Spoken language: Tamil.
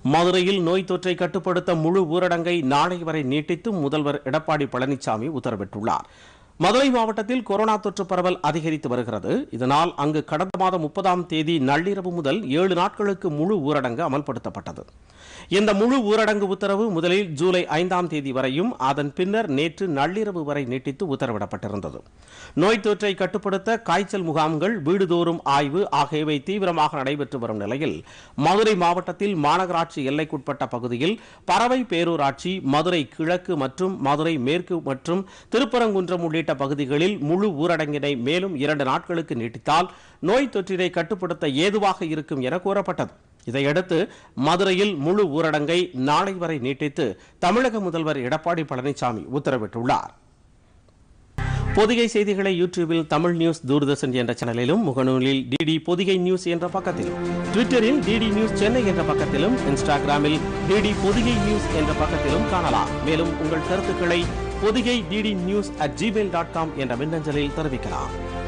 மதுரையில் நோய் தொற்றை கட்டுப்படுத்த முழு ஊரடங்கை நாளை வரை நீட்டித்து முதல்வர் எடப்பாடி பழனிசாமி உத்தரவிட்டுள்ளார் மதுரை மாவட்டத்தில் கொரோனா தொற்று பரவல் அதிகரித்து வருகிறது இதனால் அங்கு கடந்த மாதம் முப்பதாம் தேதி நள்ளிரவு முதல் ஏழு நாட்களுக்கு முழு ஊரடங்கு அமல்படுத்தப்பட்டது இந்த முழு ஊரடங்கு உத்தரவு முதலில் ஜூலை ஐந்தாம் தேதி வரையும் அதன் பின்னர் நேற்று நள்ளிரவு வரை நீட்டித்து உத்தரவிடப்பட்டிருந்தது நோய் தொற்றை கட்டுப்படுத்த காய்ச்சல் முகாம்கள் வீடுதோறும் ஆய்வு ஆகியவை தீவிரமாக நடைபெற்று வரும் நிலையில் மதுரை மாவட்டத்தில் மாநகராட்சி எல்லைக்குட்பட்ட பகுதியில் பறவை பேரூராட்சி மதுரை கிழக்கு மற்றும் மதுரை மேற்கு மற்றும் திருப்பரங்குன்றம் உள்ளிட்ட பகுதிகளில் முழு ஊரடங்கினை மேலும் இரண்டு நாட்களுக்கு நீட்டித்தால் நோய் தொற்றினை கட்டுப்படுத்த ஏதுவாக இருக்கும் என கூறப்பட்டது இதையடுத்து மதுரையில் முழு ஊரடங்கை நாளை வரை நீட்டித்து தமிழக முதல்வர் எடப்பாடி பழனிசாமி உத்தரவிட்டுள்ளார் பொதிகை செய்திகளை யூடியூபில் தமிழ் நியூஸ் தூர்தர்ஷன் என்ற சேனலிலும் முகநூலில் டிடி பொதிகை நியூஸ் என்ற பக்கத்திலும் ட்விட்டரில் டிடி நியூஸ் சென்னை என்ற பக்கத்திலும் இன்ஸ்டாகிராமில் டிடி பொதிகை நியூஸ் என்ற பக்கத்திலும் காணலாம் மேலும் உங்கள் கருத்துக்களை Podhigai DD news at Gmail dot com என்ற மின்னஞ்சலில் தெரிவிக்கலாம்